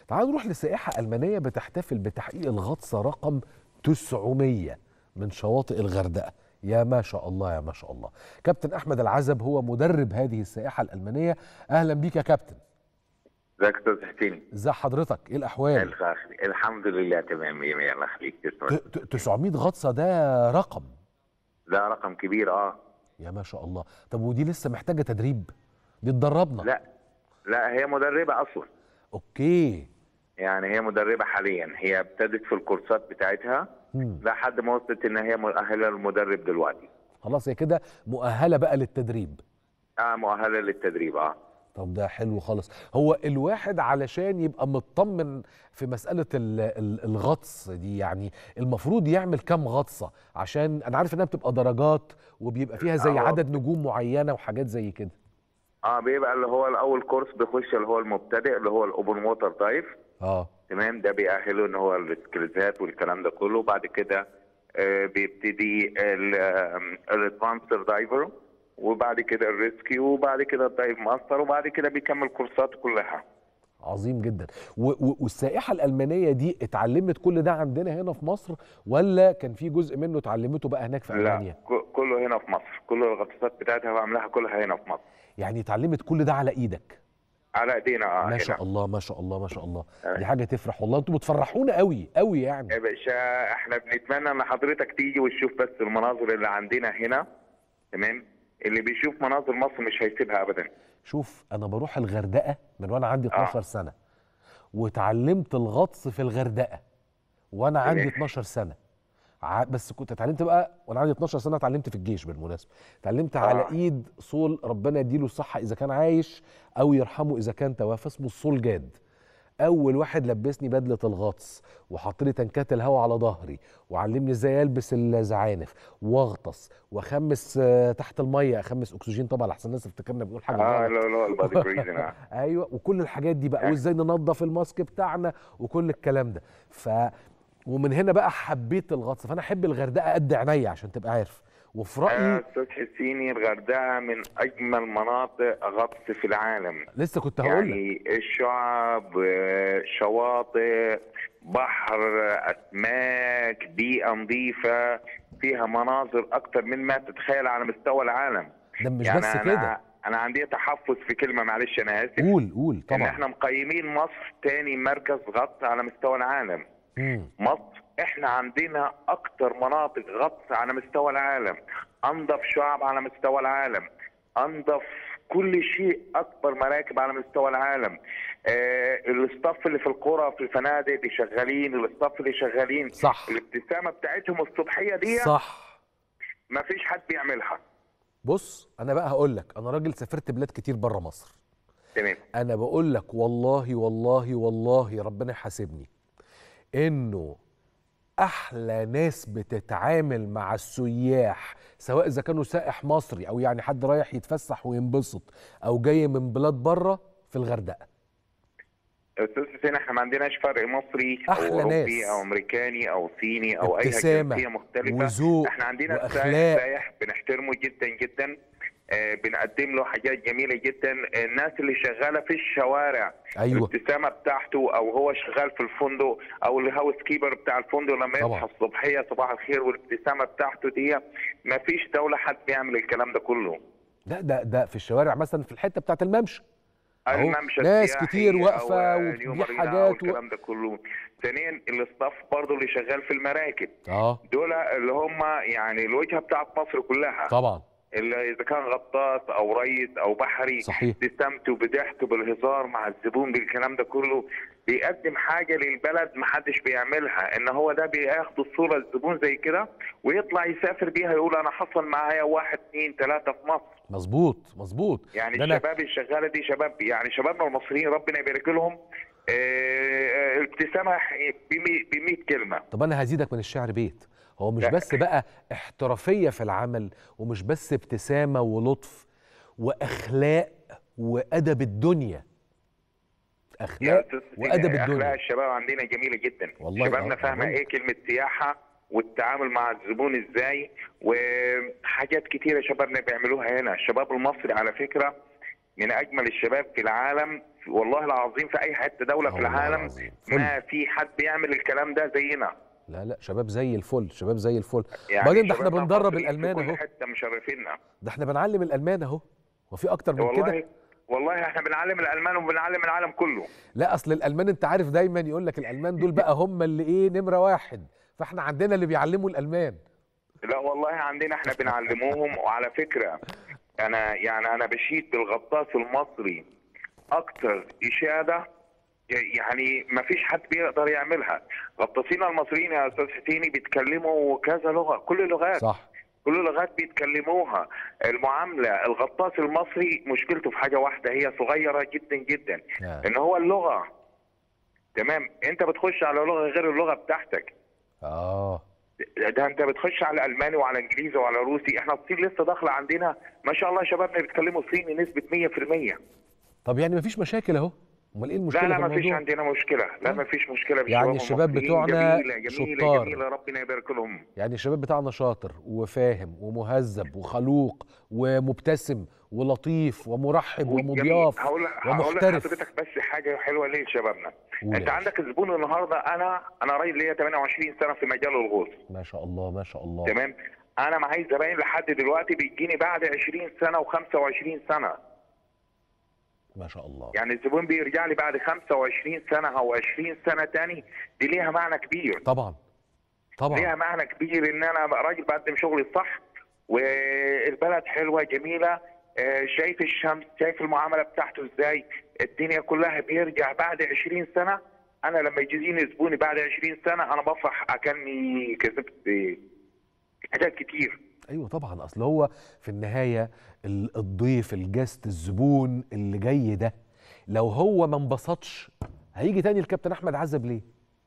تعالوا نروح لسائحه المانيه بتحتفل بتحقيق الغطسه رقم 900 من شواطئ الغردقه يا ما شاء الله يا ما شاء الله كابتن احمد العزب هو مدرب هذه السائحه الالمانيه اهلا بيك يا كابتن ازيك يا استاذ حسين ازي حضرتك ايه الاحوال الخير. الحمد لله تمام مية مية الله يخليك تسلم. ت- ت- 900 غطسه ده رقم ده رقم كبير اه يا ما شاء الله طب ودي لسه محتاجه تدريب دي اتدربنا لا لا هي مدربة اصلا اوكي يعني هي مدربة حاليا هي ابتدت في الكورسات بتاعتها مم. لحد ما وصلت ان هي مؤهلة للمدرب دلوقتي خلاص هي كده مؤهله بقى للتدريب اه مؤهلة للتدريب اه طب ده حلو خالص هو الواحد علشان يبقى مطمن في مسألة ال- ال- الغطس دي يعني المفروض يعمل كام غطسة عشان أنا عارف إنها بتبقى درجات وبيبقى فيها زي آه. عدد نجوم معينة وحاجات زي كده اه بيبقى اللي هو الاول كورس بيخش اللي هو المبتدئ اللي هو الاوبن ووتر دايف اه تمام ده بيأهله ان هو السكيلزات والكلام ده كله بعد كده آه، بيبتدي الادفانسر دايفر وبعد كده الريسكيو وبعد كده الدايف ماستر وبعد كده بيكمل كورساته كلها عظيم جدا و- و- والسائحة الألمانية دي اتعلمت كل ده عندنا هنا في مصر ولا كان في جزء منه اتعلمته بقى هناك في لا ألمانيا ك- كله هنا في مصر كل الغطاسات بتاعتها بعملها كلها هنا في مصر يعني اتعلمت كل ده على إيدك على ايدينا اه ما هنا. شاء الله ما شاء الله ما شاء الله آه. دي حاجة تفرح والله انتوا بتفرحونا قوي قوي يعني يا باشا احنا بنتمنى ان حضرتك تيجي وتشوف بس المناظر اللي عندنا هنا تمام اللي بيشوف مناظر مصر مش هيسيبها ابدا شوف انا بروح الغردقه من وانا عندي 12 آه. سنه واتعلمت الغطس في الغردقه وانا عندي تمام. 12 سنه ع- بس كنت اتعلمت بقى وانا عندي 12 سنه اتعلمت في الجيش بالمناسبه اتعلمت آه. على ايد صول ربنا يديله الصحه اذا كان عايش او يرحمه اذا كان توفى اسمه الصول جاد اول واحد لبسني بدله الغطس وحط لي تنكات الهواء على ظهري وعلمني ازاي البس الزعانف واغطس واخمس آه، تحت الميه اخمس اكسجين طبعا احسن الناس تفتكرنا بنقول حاجه اه غلط. لا لا البادي بريزن اه ايوه وكل الحاجات دي بقى آه. وازاي ننظف الماسك بتاعنا وكل الكلام ده ف ومن هنا بقى حبيت الغطس فانا احب الغردقه قد عينيا عشان تبقى عارف وفي آه، رايي استاذ حسيني الغردقه من اجمل مناطق غطس في العالم لسه كنت هقول لك يعني الشعب آه، شواطئ بحر اسماك بيئه نظيفه فيها مناظر اكتر من ما تتخيل على مستوى العالم ده مش يعني بس أنا كده انا عندي تحفظ في كلمه معلش انا اسف قول قول ان طبعا احنا مقيمين مصر تاني مركز غطس على مستوى العالم مم. مصر احنا عندنا اكتر مناطق غطس على مستوى العالم انظف شعب على مستوى العالم انظف كل شيء اكبر مراكب على مستوى العالم آه الاستاف اللي في القرى في الفنادق اللي شغالين الاستاف اللي شغالين صح الابتسامه بتاعتهم الصبحيه دي صح ما فيش حد بيعملها بص انا بقى هقول لك انا راجل سافرت بلاد كتير بره مصر تمام انا بقول لك والله والله والله ربنا يحاسبني انه احلى ناس بتتعامل مع السياح سواء اذا كانوا سائح مصري او يعني حد رايح يتفسح وينبسط او جاي من بلاد بره في الغردقه استاذ حسين احنا ما عندناش فرق مصري أحلى او اوروبي ناس. او امريكاني او صيني او اي ابتسامة جنسيه مختلفه وذوق احنا عندنا السائح واخلاق سايح بنحترمه جدا جدا آه بنقدم له حاجات جميله جدا الناس اللي شغاله في الشوارع ايوه الابتسامه بتاعته او هو شغال في الفندق او الهاوس كيبر بتاع الفندق لما طبعا. يصحى الصبحيه صباح الخير والابتسامه بتاعته دي ما فيش دوله حد بيعمل الكلام ده كله لا ده ده في الشوارع مثلا في الحته بتاعت الممشى أهو الممشى ناس السياحي كتير أو واقفة نيو وبتبيع مارينا حاجات و- والكلام ده كله ثانيا الاستاف برضه اللي شغال في المراكب اه دول اللي هم يعني الوجهه بتاعت مصر كلها طبعا اللي اذا كان غطاس او ريس او بحري صحيح ابتسامته بضحكه بالهزار مع الزبون بالكلام ده كله بيقدم حاجه للبلد ما حدش بيعملها ان هو ده بياخد الصوره الزبون زي كده ويطلع يسافر بيها يقول انا حصل معايا واحد اثنين ثلاثه في مصر مظبوط مظبوط يعني ده أنا- الشباب الشغاله دي شباب يعني شبابنا المصريين ربنا يبارك لهم آه، آه، الابتسامه ب 100 كلمه طب انا هزيدك من الشعر بيت هو مش لا. بس بقى احترافيه في العمل ومش بس ابتسامه ولطف واخلاق وادب الدنيا يا اخلاق أستاذ وادب اخلاق الدنيا الشباب عندنا جميله جدا والله شبابنا آه، فاهمه أظن. ايه كلمه سياحه والتعامل مع الزبون ازاي وحاجات كتيره شبابنا بيعملوها هنا الشباب المصري على فكره من اجمل الشباب في العالم في والله العظيم في اي حته دوله آه في والله العالم العظيم. ما في حد بيعمل الكلام ده زينا لا لا شباب زي الفل شباب زي الفل يعني بعدين ده احنا شبابنا بندرب المصريين الالمان في كل اهو حته مشرفينا ده احنا بنعلم الالمان اهو وفي اكتر من كده والله والله احنا بنعلم الالمان وبنعلم العالم كله لا اصل الالمان انت عارف دايما يقول لك الالمان دول بقى هم اللي ايه نمره واحد فاحنا عندنا اللي بيعلموا الالمان لا والله عندنا احنا بنعلموهم وعلى فكره انا يعني انا بشيد بالغطاس المصري اكتر اشاده يعني ما فيش حد بيقدر يعملها غطاسين المصريين يا استاذ حسيني بيتكلموا كذا لغه كل اللغات صح كل اللغات بيتكلموها المعامله الغطاس المصري مشكلته في حاجه واحده هي صغيره جدا جدا آه. ان هو اللغه تمام انت بتخش على لغه غير اللغه بتاعتك اه ده انت بتخش على الماني وعلى انجليزي وعلى روسي احنا الصين لسه داخله عندنا ما شاء الله شبابنا بيتكلموا صيني نسبه 100% طب يعني مفيش مشاكل اهو امال ايه المشكله لا لا في ما فيش الموضوع؟ عندنا مشكله لا ما فيش مشكله يعني الشباب المصريين. بتوعنا جميله جميله شطار. جميله ربنا يبارك لهم يعني الشباب بتاعنا شاطر وفاهم ومهذب وخلوق ومبتسم ولطيف ومرحب ومضياف هقول هقول ومحترف لحضرتك بس حاجه حلوه ليه لشبابنا قول يا انت باشا. عندك الزبون النهارده انا انا راجل ليا 28 سنه في مجال الغوص ما شاء الله ما شاء الله تمام انا معايا زباين لحد دلوقتي بيجيني بعد 20 سنه و25 سنه ما شاء الله يعني الزبون بيرجع لي بعد 25 سنه او 20 سنه تاني دي ليها معنى كبير طبعا طبعا ليها معنى كبير ان انا بقى راجل بقدم شغلي صح والبلد حلوه جميله آه، شايف الشمس شايف المعامله بتاعته ازاي الدنيا كلها بيرجع بعد 20 سنه انا لما يجيني زبوني بعد 20 سنه انا بفرح اكني كسبت حاجات كتير ايوه طبعا اصل هو في النهايه ال- الضيف الجست الزبون اللي جاي ده لو هو ما انبسطش هيجي تاني الكابتن احمد عزب ليه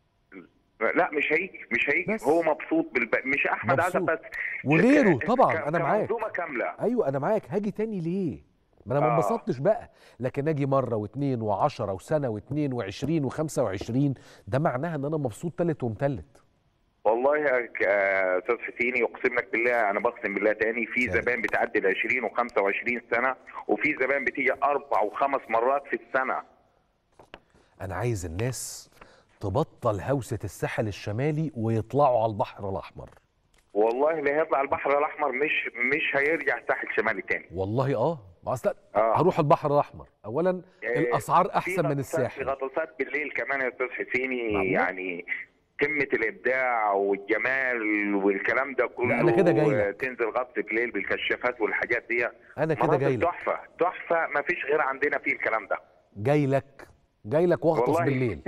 لا مش هيجي مش هيجي بس. هو مبسوط بالب... مش احمد مبسوط. عزب بس وغيره ك- طبعا ك- انا معاك كمنظومه كامله ايوه انا معاك هاجي تاني ليه ما انا ما آه. انبسطتش بقى لكن اجي مره واثنين وعشرة وسنه واثنين وعشرين وخمسة وعشرين ده معناها ان انا مبسوط تالت ومتلت والله يا ك- آه، استاذ حسيني اقسم لك بالله انا بقسم بالله تاني في يعني. زبائن بتعدي ال 20 و25 سنه وفي زبائن بتيجي اربع وخمس مرات في السنه انا عايز الناس تبطل هوسه الساحل الشمالي ويطلعوا على البحر الاحمر والله اللي هيطلع البحر الاحمر مش مش هيرجع ساحل شمالي تاني والله اه ما اصل آه. هروح البحر الاحمر اولا آه، الاسعار في احسن من غطاسات- الساحل في غطاسات بالليل كمان يا استاذ حسيني معقول؟ يعني قمه الابداع والجمال والكلام ده كله لا، أنا كده جاي لك. آه، تنزل غطس بالليل بالكشافات والحاجات دي انا كده مناظر جاي لك تحفه تحفه ما فيش غير عندنا فيه الكلام ده جاي لك جاي لك واغطس والله. بالليل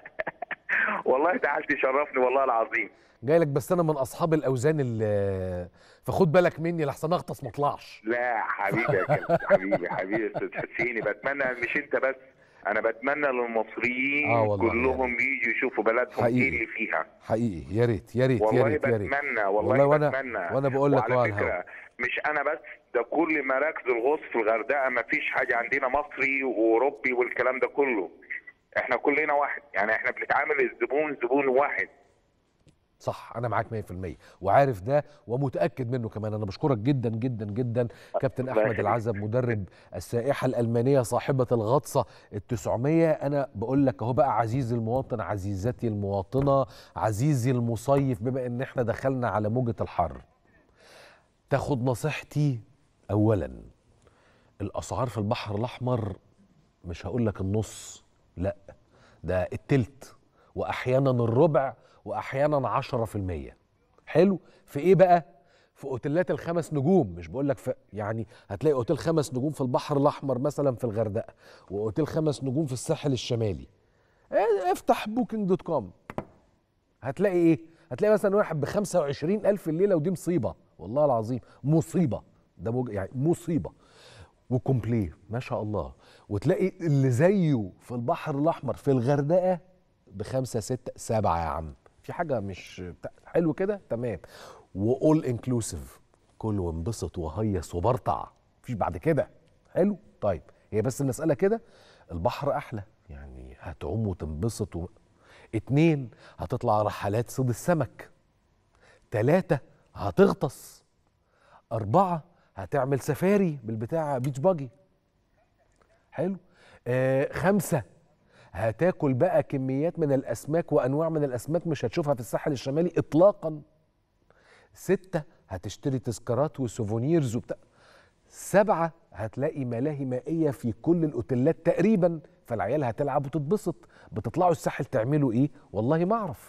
والله تعال تشرفني والله العظيم جاي لك بس انا من اصحاب الاوزان اللي فخد بالك مني لحسن اغطس ما اطلعش لا حبيبي يا كابتن حبيبي حبيبي يا استاذ حسيني بتمنى مش انت بس انا بتمنى للمصريين آه والله كلهم يجوا يشوفوا بلدهم حقيقي. ايه اللي فيها حقيقي يا ريت يا ريت يا والله ريت يا ريت بتمنى والله, والله وأنا- بتمنى وأنا بقول لك أهو وعلى على فكره الهوا. مش انا بس ده كل مراكز الغوص في الغردقه ما فيش حاجه عندنا مصري واوروبي والكلام ده كله احنا كلنا واحد يعني احنا بنتعامل الزبون زبون واحد صح انا معاك 100% وعارف ده ومتاكد منه كمان انا بشكرك جدا جدا جدا كابتن الله احمد يخليك. العزب مدرب السائحه الالمانيه صاحبه الغطسه ال900 انا بقول لك اهو بقى عزيزي المواطن عزيزتي المواطنه عزيزي المصيف بما ان احنا دخلنا على موجه الحر تاخد نصيحتي اولا الاسعار في البحر الاحمر مش هقول لك النص لا ده التلت واحيانا الربع واحيانا عشرة في المية حلو في ايه بقى في اوتيلات الخمس نجوم مش بقول لك في يعني هتلاقي اوتيل خمس نجوم في البحر الاحمر مثلا في الغردقه واوتيل خمس نجوم في الساحل الشمالي إيه، افتح بوكينج دوت كوم هتلاقي ايه هتلاقي مثلا واحد ب 25 الف الليله ودي مصيبه والله العظيم مصيبه ده موج... يعني مصيبه وكومبليه ما شاء الله وتلاقي اللي زيه في البحر الاحمر في الغردقه بخمسة ستة سبعة يا عم في حاجة مش بتاع- حلو كده تمام واول انكلوسيف كل وانبسط وهيص وبرطع مفيش بعد كده حلو طيب هي بس المسألة كده البحر أحلى يعني هتعوم وتنبسط و... اتنين هتطلع رحلات صيد السمك تلاتة هتغطس أربعة هتعمل سفاري بالبتاع بيتش باجي حلو آه خمسة هتاكل بقى كميات من الأسماك وأنواع من الأسماك مش هتشوفها في الساحل الشمالي إطلاقا ستة هتشتري تذكارات وسوفونيرز وبتاع سبعة هتلاقي ملاهي مائية في كل الأوتيلات تقريبا فالعيال هتلعب وتتبسط بتطلعوا الساحل تعملوا إيه والله ما أعرف